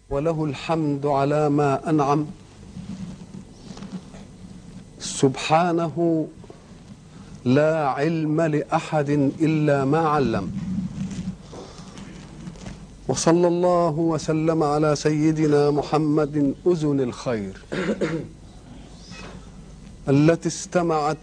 وله الحمد على ما انعم سبحانه لا علم لاحد الا ما علم وصلى الله وسلم على سيدنا محمد اذن الخير التي استمعت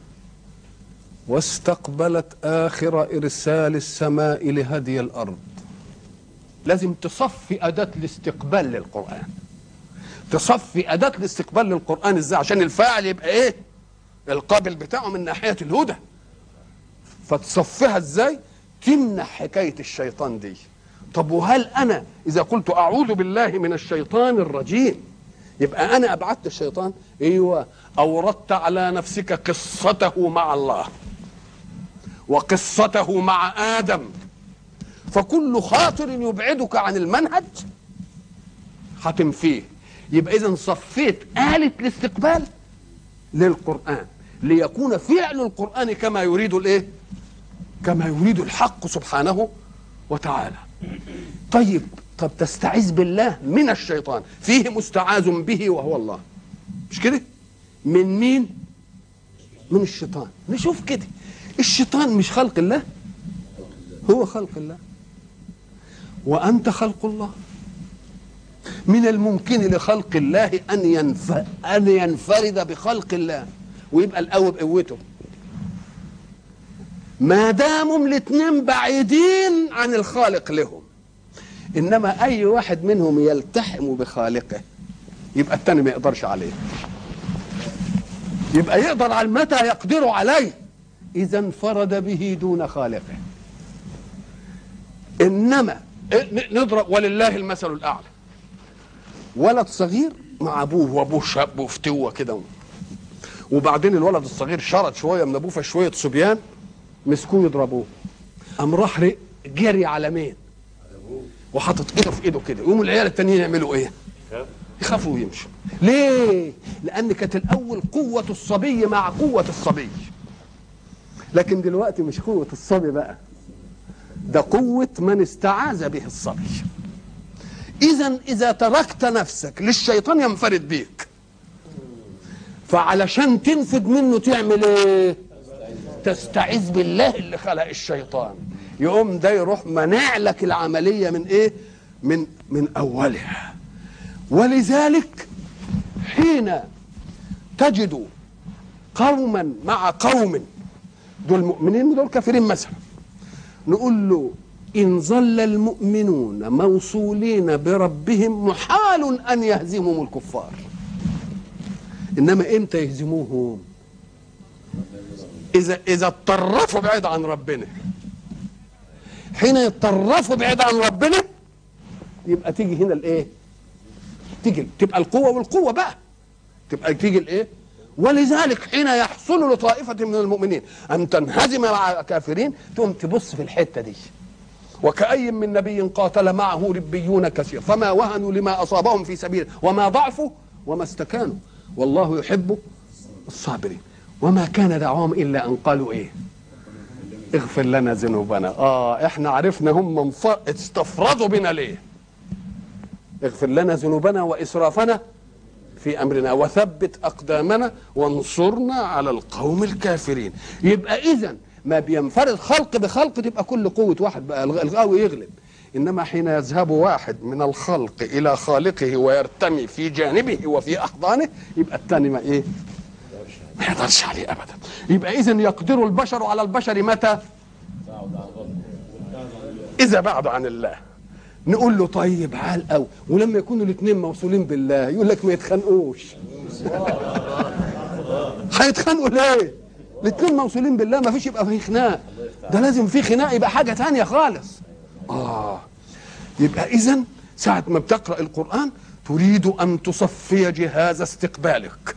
واستقبلت اخر ارسال السماء لهدي الارض لازم تصفي أداة الاستقبال للقرآن تصفي أداة الاستقبال للقرآن ازاي عشان الفاعل يبقى ايه القابل بتاعه من ناحية الهدى فتصفيها ازاي تمنع حكاية الشيطان دي طب وهل أنا إذا قلت أعوذ بالله من الشيطان الرجيم يبقى أنا أبعدت الشيطان أيوة أوردت على نفسك قصته مع الله وقصته مع آدم فكل خاطر يبعدك عن المنهج هتنفيه يبقى اذا صفيت آلة الاستقبال للقرآن ليكون فعل القرآن كما يريد الايه كما يريد الحق سبحانه وتعالى طيب طب تستعيذ بالله من الشيطان فيه مستعاذ به وهو الله مش كده من مين من الشيطان نشوف كده الشيطان مش خلق الله هو خلق الله وأنت خلق الله من الممكن لخلق الله أن ينف... أن ينفرد بخلق الله ويبقى القوي بقوته ما داموا الاثنين بعيدين عن الخالق لهم انما اي واحد منهم يلتحم بخالقه يبقى الثاني ما يقدرش عليه يبقى يقدر على متى يقدر عليه اذا انفرد به دون خالقه انما نضرب ولله المثل الاعلى ولد صغير مع ابوه وابوه شاب وفتوه كده وبعدين الولد الصغير شرد شويه من ابوه فشويه صبيان مسكوه يضربوه قام راح جري على مين وحاطط ايده في ايده كده يقوموا العيال التانيين يعملوا ايه يخافوا ويمشوا ليه لان كانت الاول قوه الصبي مع قوه الصبي لكن دلوقتي مش قوه الصبي بقى ده قوة من استعاذ به الصبي إذا إذا تركت نفسك للشيطان ينفرد بيك فعلشان تنفد منه تعمل ايه تستعيذ بالله اللي خلق الشيطان يقوم ده يروح منع لك العملية من ايه من من أولها ولذلك حين تجد قوما مع قوم دول مؤمنين ودول كافرين مثلا نقول له إن ظل المؤمنون موصولين بربهم محال أن يهزمهم الكفار إنما إمتى يهزموهم إذا إذا اتطرفوا بعيد عن ربنا حين يتطرفوا بعيد عن ربنا يبقى تيجي هنا الإيه؟ تيجي تبقى القوة والقوة بقى تبقى تيجي الإيه؟ ولذلك حين يحصل لطائفة من المؤمنين أن تنهزم مع كافرين تقوم تبص في الحتة دي وكأي من نبي قاتل معه ربيون كثير فما وهنوا لما أصابهم في سبيله وما ضعفوا وما استكانوا والله يحب الصابرين وما كان دعوهم إلا أن قالوا إيه اغفر لنا ذنوبنا آه إحنا عرفنا هم استفرضوا بنا ليه اغفر لنا ذنوبنا وإسرافنا في امرنا وثبت اقدامنا وانصرنا على القوم الكافرين يبقى اذا ما بينفرد خلق بخلق تبقى كل قوه واحد بقى القوي يغلب انما حين يذهب واحد من الخلق الى خالقه ويرتمي في جانبه وفي احضانه يبقى الثاني ما ايه ما يقدرش عليه ابدا يبقى اذا يقدر البشر على البشر متى اذا بعد عن الله نقول له طيب عال قوي ولما يكونوا الاثنين موصولين بالله يقول لك ما يتخانقوش هيتخانقوا ليه الاثنين موصولين بالله ما فيش يبقى في خناق ده لازم في خناق يبقى حاجه ثانيه خالص اه يبقى اذا ساعه ما بتقرا القران تريد ان تصفي جهاز استقبالك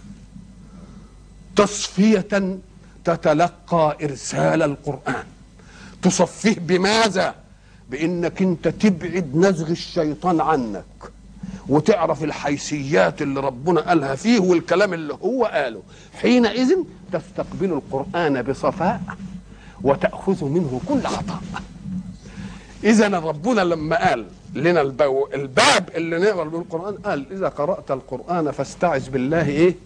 تصفيه تتلقى ارسال القران تصفيه بماذا بانك انت تبعد نزغ الشيطان عنك وتعرف الحيثيات اللي ربنا قالها فيه والكلام اللي هو قاله حينئذ تستقبل القرآن بصفاء وتأخذ منه كل عطاء إذا ربنا لما قال لنا البو الباب اللي نقرا به القران قال اذا قرات القران فاستعذ بالله ايه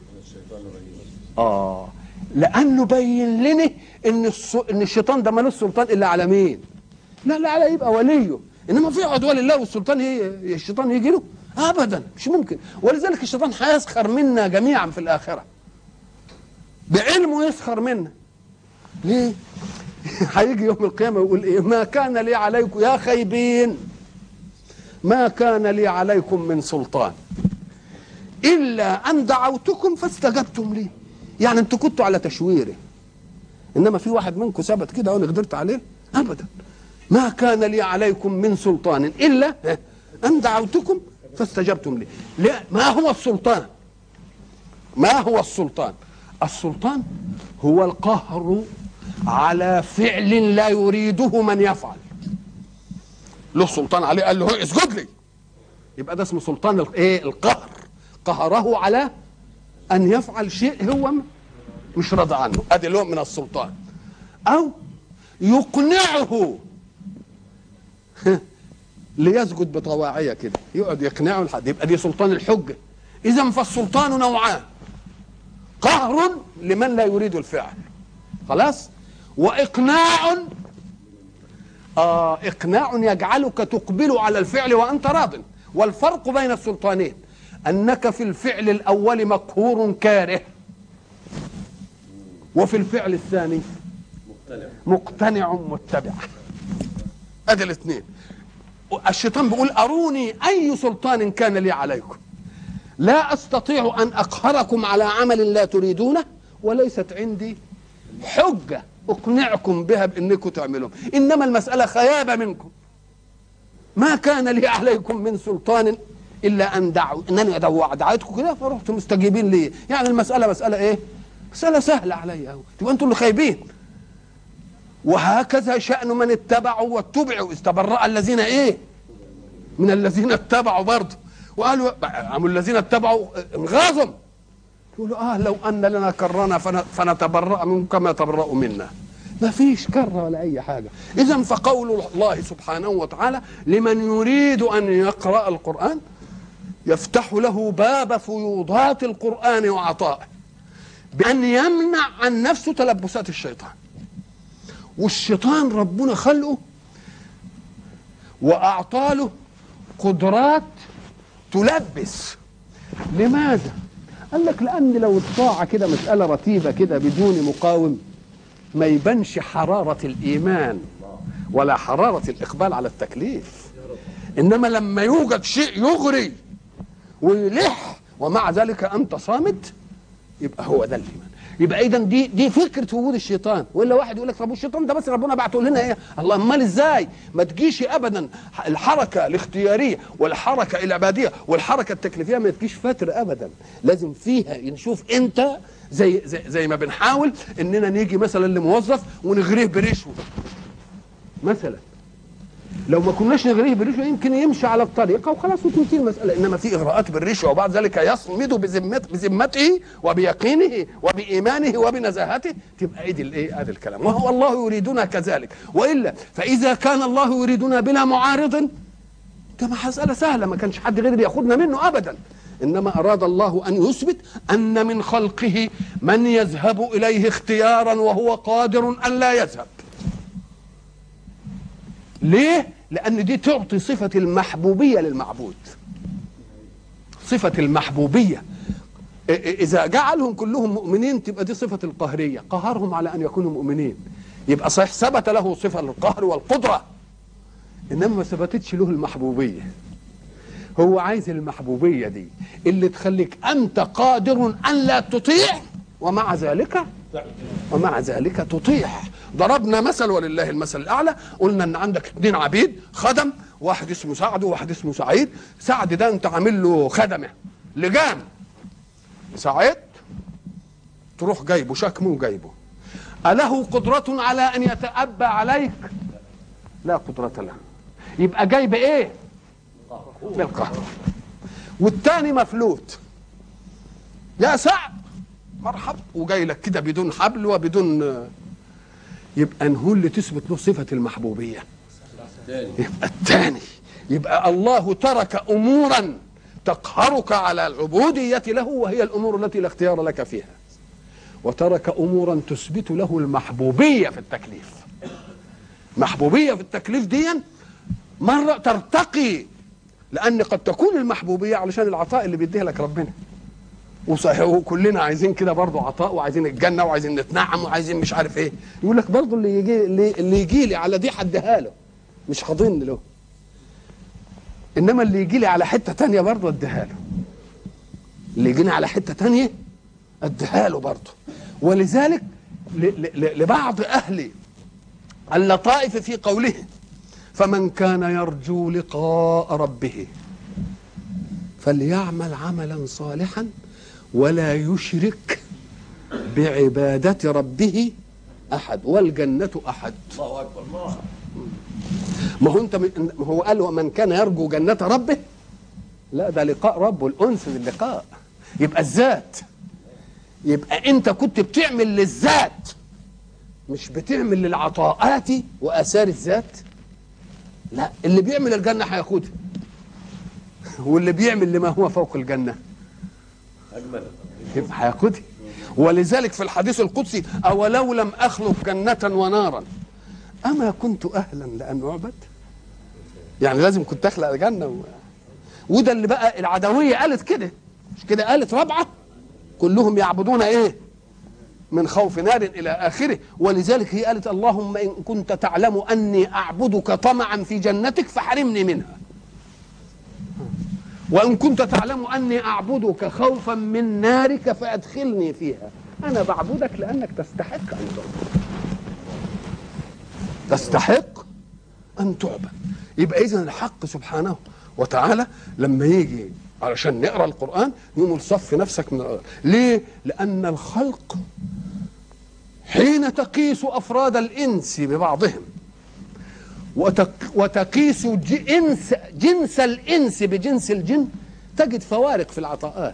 اه لانه بين لنا ان الس... ان الشيطان ده ملوش سلطان الا على مين لا لا على يبقى وليه انما في عدوان الله والسلطان هي الشيطان يجي له ابدا مش ممكن ولذلك الشيطان هيسخر منا جميعا في الاخره بعلمه يسخر منا ليه هيجي يوم القيامه ويقول ايه ما كان لي عليكم يا خيبين ما كان لي عليكم من سلطان الا ان دعوتكم فاستجبتم لي يعني انتوا كنتوا على تشويره انما في واحد منكم ثبت كده وانا قدرت عليه ابدا ما كان لي عليكم من سلطان الا ان دعوتكم فاستجبتم لي لا ما هو السلطان ما هو السلطان السلطان هو القهر على فعل لا يريده من يفعل له سلطان عليه قال له اسجد لي يبقى ده اسمه سلطان الايه القهر قهره على ان يفعل شيء هو مش راضي عنه ادي نوع من السلطان او يقنعه ليسجد بطواعيه كده يقعد يقنعه لحد يبقى دي سلطان الحجه اذا فالسلطان نوعان قهر لمن لا يريد الفعل خلاص واقناع آه اقناع يجعلك تقبل على الفعل وانت راض والفرق بين السلطانين انك في الفعل الاول مقهور كاره وفي الفعل الثاني مقتنع متبع ادي الاثنين الشيطان بيقول اروني اي سلطان كان لي عليكم لا استطيع ان اقهركم على عمل لا تريدونه وليست عندي حجه اقنعكم بها بانكم تعملون انما المساله خيابه منكم ما كان لي عليكم من سلطان الا ان دعوا انني دعيتكم كده فرحتم مستجيبين لي يعني المساله مساله ايه مساله سهله علي قوي تبقى انتوا اللي خايبين وهكذا شأن من اتبعوا واتبعوا استبرأ الذين ايه من الذين اتبعوا برضه وقالوا عموا الذين اتبعوا انغاظهم يقولوا اه لو ان لنا كرنا فنتبرأ منكم كما تبرأوا منا ما فيش كرة ولا أي حاجة إذا فقول الله سبحانه وتعالى لمن يريد أن يقرأ القرآن يفتح له باب فيوضات القرآن وعطائه بأن يمنع عن نفسه تلبسات الشيطان والشيطان ربنا خلقه وأعطى له قدرات تلبس لماذا؟ قال لك لأن لو الطاعة كده مسألة رتيبة كده بدون مقاوم ما يبانش حرارة الإيمان ولا حرارة الإقبال على التكليف إنما لما يوجد شيء يغري ويلح ومع ذلك أنت صامت يبقى هو ده الإيمان يبقى اذا دي دي فكره وجود الشيطان ولا واحد يقول لك طب الشيطان ده بس ربنا بعته لنا ايه الله امال ازاي ما تجيش ابدا الحركه الاختياريه والحركه العباديه والحركه التكليفيه ما تجيش فتره ابدا لازم فيها نشوف انت زي زي, زي ما بنحاول اننا نيجي مثلا لموظف ونغريه برشوه مثلا لو ما كناش نغريه بالرشوه يمكن يمشي على الطريقه وخلاص وتنتهي المساله انما في اغراءات بالرشوه وبعد ذلك يصمد بذمت بذمته وبيقينه وبايمانه وبنزاهته تبقى ايدي الايه ادي الكلام وهو الله يريدنا كذلك والا فاذا كان الله يريدنا بلا معارض ده مساله سهله ما كانش حد غير ياخذنا منه ابدا انما اراد الله ان يثبت ان من خلقه من يذهب اليه اختيارا وهو قادر ان لا يذهب ليه لان دي تعطي صفه المحبوبيه للمعبود صفه المحبوبيه اذا جعلهم كلهم مؤمنين تبقى دي صفه القهريه قهرهم على ان يكونوا مؤمنين يبقى صحيح ثبت له صفه القهر والقدره انما ما ثبتتش له المحبوبيه هو عايز المحبوبيه دي اللي تخليك انت قادر ان لا تطيع ومع ذلك ومع ذلك تطيع ضربنا مثل ولله المثل الاعلى قلنا ان عندك اثنين عبيد خدم واحد اسمه سعد وواحد اسمه سعيد سعد ده انت عامل له خدمه لجام سعيد تروح جايبه شكمه وجايبه أله قدرة على أن يتأبى عليك؟ لا قدرة له يبقى جايب إيه؟ بالقهر والتاني مفلوت يا سعد مرحب وجاي لك كده بدون حبل وبدون يبقى نهو اللي تثبت له صفة المحبوبية يبقى الثاني يبقى الله ترك امورا تقهرك على العبوديه له وهي الامور التي لا اختيار لك فيها وترك امورا تثبت له المحبوبيه في التكليف محبوبيه في التكليف دي مره ترتقي لان قد تكون المحبوبيه علشان العطاء اللي بيديها لك ربنا وصحيح وكلنا عايزين كده برضه عطاء وعايزين الجنه وعايزين نتنعم وعايزين مش عارف ايه يقول لك برضه اللي يجي اللي, اللي يجي لي على دي حدها له مش هضن له انما اللي يجي لي على حته تانية برضه اديها له اللي يجيني على حته تانية اديها له برضه ولذلك ل- ل- ل- لبعض اهل اللطائف في قوله فمن كان يرجو لقاء ربه فليعمل عملا صالحا ولا يشرك بعبادة ربه أحد والجنة أحد الله اكبر الله ما هو أنت من ما هو قال ومن كان يرجو جنة ربه لا ده لقاء ربه الأنس باللقاء يبقى الذات يبقى أنت كنت بتعمل للذات مش بتعمل للعطاءات وآثار الذات لا اللي بيعمل الجنة هياخدها واللي بيعمل لما هو فوق الجنة اجمل يبقى هياخدها ولذلك في الحديث القدسي أولو لم أخلق جنة ونارا أما كنت أهلا لأن أعبد يعني لازم كنت أخلق جنة و... وده اللي بقى العدوية قالت كده مش كده قالت رابعة كلهم يعبدون إيه من خوف نار إلى آخره ولذلك هي قالت اللهم إن كنت تعلم أني أعبدك طمعا في جنتك فحرمني منها وإن كنت تعلم أني أعبدك خوفا من نارك فأدخلني فيها أنا بعبدك لأنك تستحق أن تعبد تستحق أن تعبد يبقى إذا الحق سبحانه وتعالى لما يجي علشان نقرا القرآن يقول صف نفسك من الأرض. ليه؟ لأن الخلق حين تقيس أفراد الإنس ببعضهم وتك وتقيس جنس جنس الانس بجنس الجن تجد فوارق في العطاءات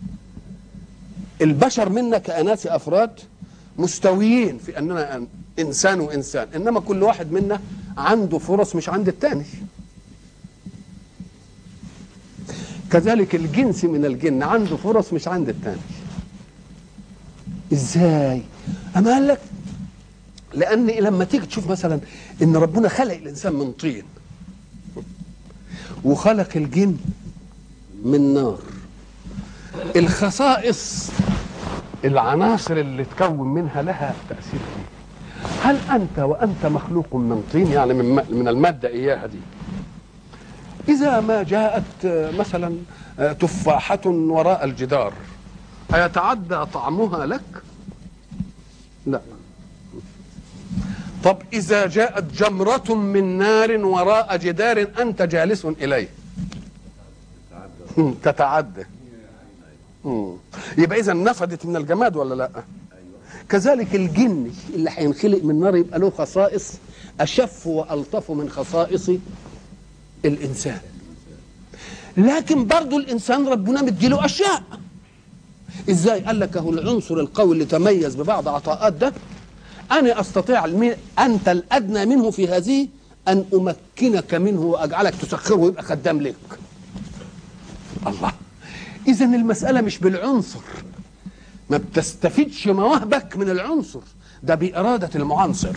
البشر منا كاناس افراد مستويين في اننا أن- انسان وانسان انما كل واحد منا عنده فرص مش عند الثاني كذلك الجنس من الجن عنده فرص مش عند الثاني ازاي اما قال لك لان لما تيجي تشوف مثلا ان ربنا خلق الانسان من طين وخلق الجن من نار الخصائص العناصر اللي تكون منها لها تاثير فيه هل انت وانت مخلوق من طين يعني من م- من الماده اياها دي اذا ما جاءت آه، مثلا آه، تفاحه وراء الجدار ايتعدى طعمها لك لا طب إذا جاءت جمرة من نار وراء جدار أنت جالس إليه هم، تتعدى هم. يبقى إذا نفدت من الجماد ولا لا كذلك الجن اللي هينخلق من نار يبقى له خصائص أشف وألطف من خصائص الإنسان لكن برضو الإنسان ربنا مديله أشياء إزاي قال لك أهو العنصر القوي اللي تميز ببعض عطاءات ده أنا أستطيع المي- أنت الأدنى منه في هذه أن أمكنك منه وأجعلك تسخره ويبقى خدام لك الله إذا المسألة مش بالعنصر ما بتستفيدش مواهبك من العنصر ده بإرادة المعنصر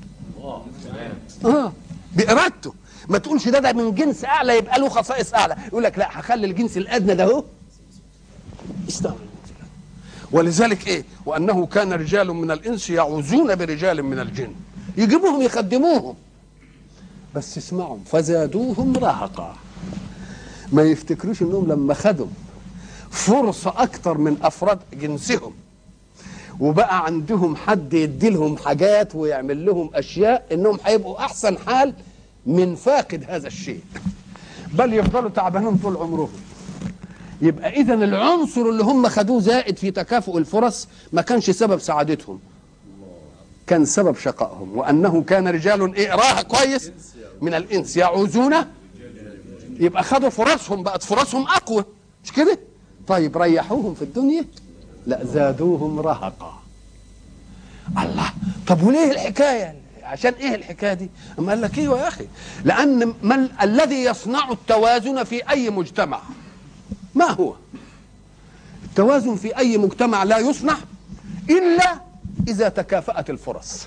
اه بإرادته ما تقولش ده ده من جنس أعلى يبقى له خصائص أعلى يقول لك لا هخلي الجنس الأدنى ده هو استعمل ولذلك ايه وانه كان رجال من الانس يعوزون برجال من الجن يجيبوهم يخدموهم بس اسمعوا فزادوهم رهقا ما يفتكروش انهم لما خدوا فرصه اكتر من افراد جنسهم وبقى عندهم حد يدي لهم حاجات ويعمل لهم اشياء انهم هيبقوا احسن حال من فاقد هذا الشيء بل يفضلوا تعبانين طول عمرهم يبقى اذا العنصر اللي هم خدوه زائد في تكافؤ الفرص ما كانش سبب سعادتهم كان سبب شقائهم وانه كان رجال ايه راها كويس من الانس يعوزون يبقى خدوا فرصهم بقت فرصهم اقوى مش كده طيب ريحوهم في الدنيا لا زادوهم رهقا الله طب وليه الحكايه عشان ايه الحكايه دي اما قال لك ايوه يا اخي لان من الذي يصنع التوازن في اي مجتمع ما هو التوازن في اي مجتمع لا يصنع الا اذا تكافأت الفرص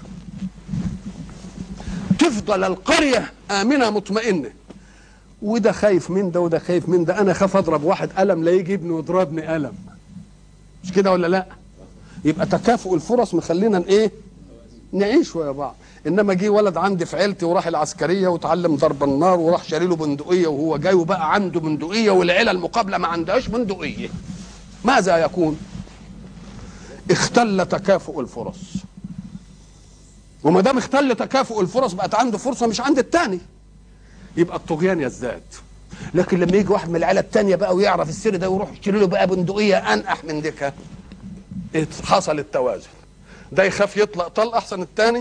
تفضل القريه امنه مطمئنه وده خايف من ده وده خايف من ده انا خاف اضرب واحد قلم لا يجي ابني ويضربني قلم مش كده ولا لا يبقى تكافؤ الفرص مخلينا ايه نعيش ويا بعض انما جه ولد عندي في عيلتي وراح العسكريه وتعلم ضرب النار وراح شاري له بندقيه وهو جاي وبقى عنده بندقيه والعيله المقابله ما عندهاش بندقيه ماذا يكون اختل تكافؤ الفرص وما دام اختل تكافؤ الفرص بقت عنده فرصه مش عند الثاني يبقى الطغيان يزداد لكن لما يجي واحد من العيله الثانيه بقى ويعرف السر ده ويروح يشتري له بقى بندقيه انقح من ديكها حصل التوازن ده يخاف يطلق طلق احسن الثاني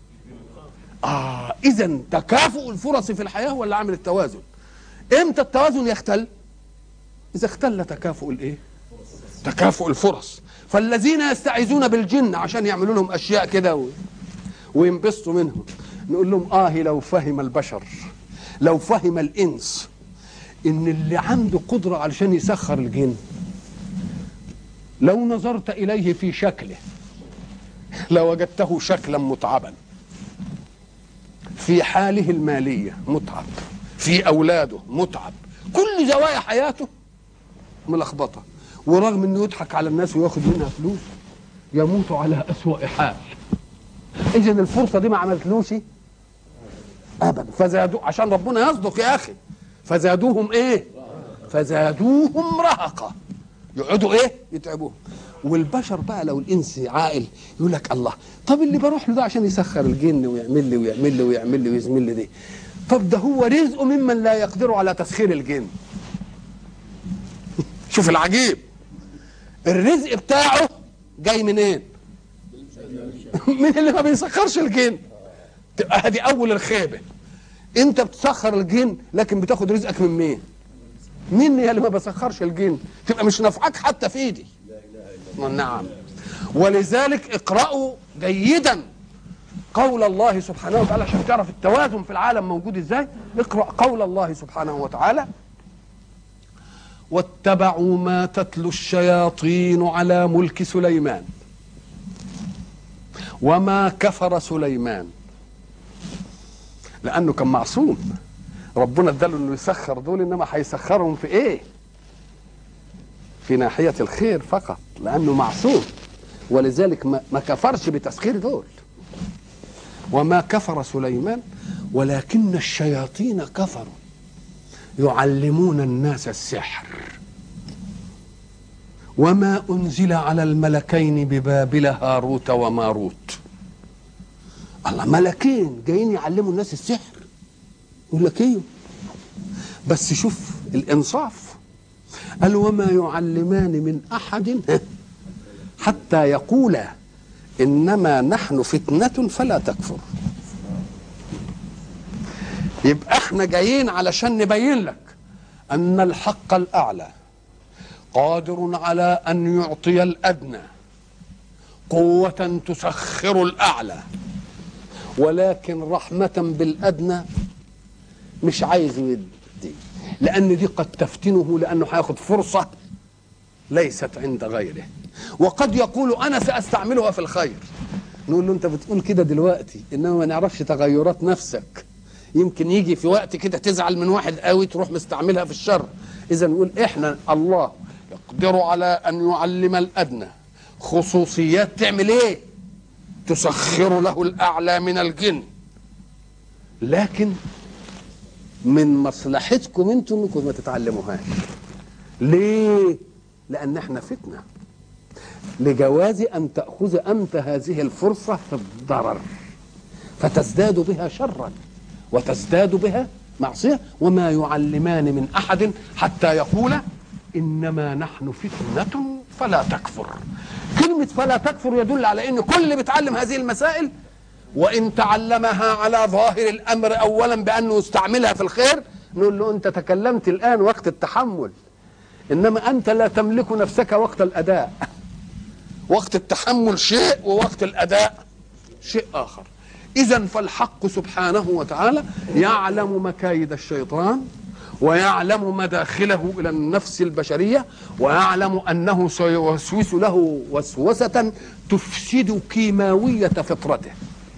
اه اذا تكافؤ الفرص في الحياه هو اللي عامل التوازن امتى التوازن يختل اذا اختل تكافؤ الايه تكافؤ الفرص فالذين يستعيذون بالجن عشان يعملوا لهم اشياء كده و... وينبسطوا منهم نقول لهم اه لو فهم البشر لو فهم الانس ان اللي عنده قدره علشان يسخر الجن لو نظرت اليه في شكله لوجدته شكلا متعبا في حاله الماليه متعب في اولاده متعب كل زوايا حياته ملخبطه ورغم انه يضحك على الناس وياخد منها فلوس يموت على اسوا حال اذا الفرصه دي ما عملتلوش ابدا فزادوا عشان ربنا يصدق يا اخي فزادوهم ايه فزادوهم رهقا يقعدوا ايه يتعبوهم والبشر بقى لو الانس عاقل يقول لك الله طب اللي بروح له ده عشان يسخر الجن ويعمل لي ويعمل لي ويعمل لي ويزمل لي دي طب ده هو رزقه ممن لا يقدر على تسخير الجن شوف العجيب الرزق بتاعه جاي منين من اللي ما بيسخرش الجن تبقى هذه اول الخيبه انت بتسخر الجن لكن بتاخد رزقك من مين مين اللي ما بسخرش الجن تبقى مش نافعك حتى في ايدي نعم ولذلك اقرأوا جيدا قول الله سبحانه وتعالى عشان تعرف التوازن في العالم موجود ازاي اقرأ قول الله سبحانه وتعالى واتبعوا ما تتلو الشياطين على ملك سليمان وما كفر سليمان لانه كان معصوم ربنا اداله انه يسخر دول انما هيسخرهم في ايه في ناحيه الخير فقط لانه معصوم ولذلك ما ما كفرش بتسخير دول وما كفر سليمان ولكن الشياطين كفروا يعلمون الناس السحر وما انزل على الملكين ببابل هاروت وماروت الله ملكين جايين يعلموا الناس السحر يقول لك ايه بس شوف الانصاف قال وما يعلمان من احد حتى يقولا انما نحن فتنه فلا تكفر يبقى احنا جايين علشان نبين لك ان الحق الاعلى قادر على ان يعطي الادنى قوه تسخر الاعلى ولكن رحمه بالادنى مش عايز يدي لان دي قد تفتنه لانه هياخد فرصه ليست عند غيره وقد يقول انا ساستعملها في الخير نقول له انت بتقول كده دلوقتي انما ما نعرفش تغيرات نفسك يمكن يجي في وقت كده تزعل من واحد قوي تروح مستعملها في الشر اذا نقول احنا الله يقدر على ان يعلم الادنى خصوصيات تعمل ايه تسخر له الاعلى من الجن لكن من مصلحتكم انتم انكم ما تتعلموهاش ليه لان احنا فتنه لجواز ان تاخذ انت هذه الفرصه في الضرر فتزداد بها شرا وتزداد بها معصيه وما يعلمان من احد حتى يقول انما نحن فتنه فلا تكفر كلمه فلا تكفر يدل على ان كل اللي بيتعلم هذه المسائل وان تعلمها على ظاهر الامر اولا بانه يستعملها في الخير نقول له انت تكلمت الان وقت التحمل انما انت لا تملك نفسك وقت الاداء وقت التحمل شيء ووقت الاداء شيء اخر إذا فالحق سبحانه وتعالى يعلم مكايد الشيطان ويعلم مداخله إلى النفس البشرية ويعلم أنه سيوسوس له وسوسة تفسد كيماوية فطرته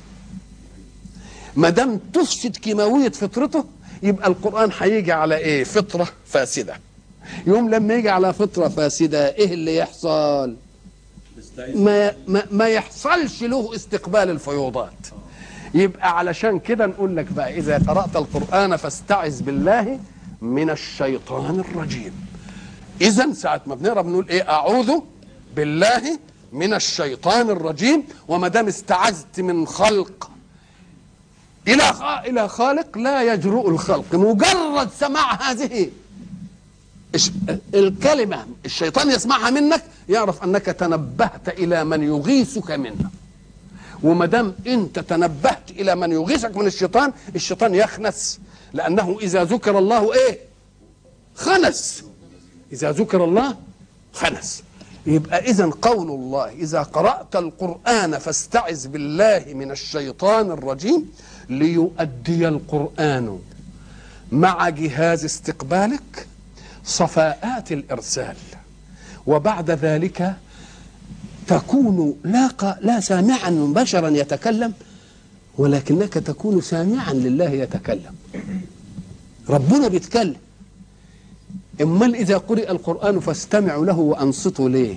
ما دام تفسد كيماوية فطرته يبقى القرآن هيجي على إيه؟ فطرة فاسدة يوم لما يجي على فطرة فاسدة إيه اللي يحصل؟ ما, ما, ما يحصلش له استقبال الفيوضات يبقى علشان كده نقول لك بقى اذا قرات القران فاستعذ بالله من الشيطان الرجيم اذا ساعه ما بنقرا بنقول ايه اعوذ بالله من الشيطان الرجيم وما دام استعذت من خلق الى خ- الى خالق لا يجرؤ الخلق مجرد سماع هذه الش- الكلمه الشيطان يسمعها منك يعرف انك تنبهت الى من يغيثك منه وما دام انت تنبهت الى من يغيثك من الشيطان الشيطان يخنس لانه اذا ذكر الله ايه خنس اذا ذكر الله خنس يبقى اذا قول الله اذا قرات القران فاستعذ بالله من الشيطان الرجيم ليؤدي القران مع جهاز استقبالك صفاءات الارسال وبعد ذلك تكون لا ق- لا سامعا بشرا يتكلم ولكنك تكون سامعا لله يتكلم ربنا بيتكلم امال اذا قرئ القران فاستمعوا له وانصتوا ليه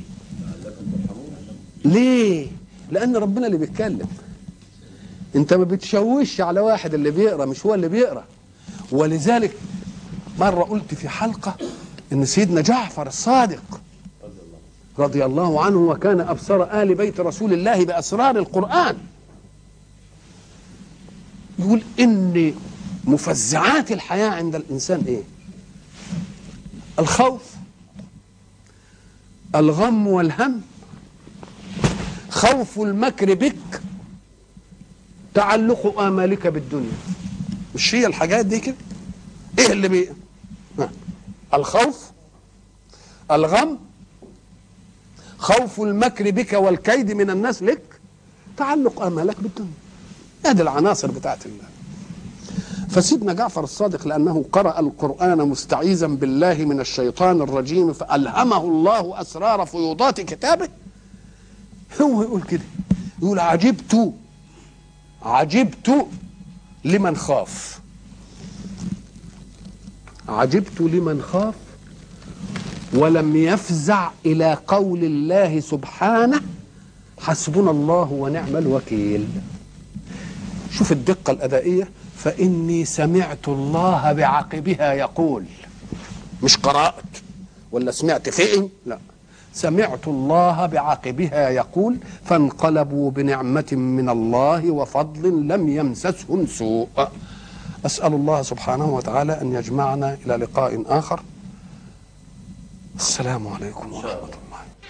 ليه لان ربنا اللي بيتكلم انت ما بتشوش على واحد اللي بيقرا مش هو اللي بيقرا ولذلك مره قلت في حلقه ان سيدنا جعفر الصادق رضي الله عنه وكان أبصر آل بيت رسول الله بأسرار القرآن يقول إن مفزعات الحياة عند الإنسان إيه الخوف الغم والهم خوف المكر بك تعلق آمالك بالدنيا مش هي الحاجات دي كده ايه اللي بي ها. الخوف الغم خوف المكر بك والكيد من الناس لك تعلق امالك بالدنيا هذه العناصر بتاعت الله فسيدنا جعفر الصادق لانه قرأ القرآن مستعيذا بالله من الشيطان الرجيم فألهمه الله أسرار فيوضات كتابه هو يقول كده يقول عجبت عجبت لمن خاف عجبت لمن خاف ولم يفزع الى قول الله سبحانه حسبنا الله ونعم الوكيل شوف الدقه الادائيه فاني سمعت الله بعقبها يقول مش قرات ولا سمعت فئن لا سمعت الله بعقبها يقول فانقلبوا بنعمه من الله وفضل لم يمسسهم سوء اسال الله سبحانه وتعالى ان يجمعنا الى لقاء اخر السلام عليكم ورحمه الله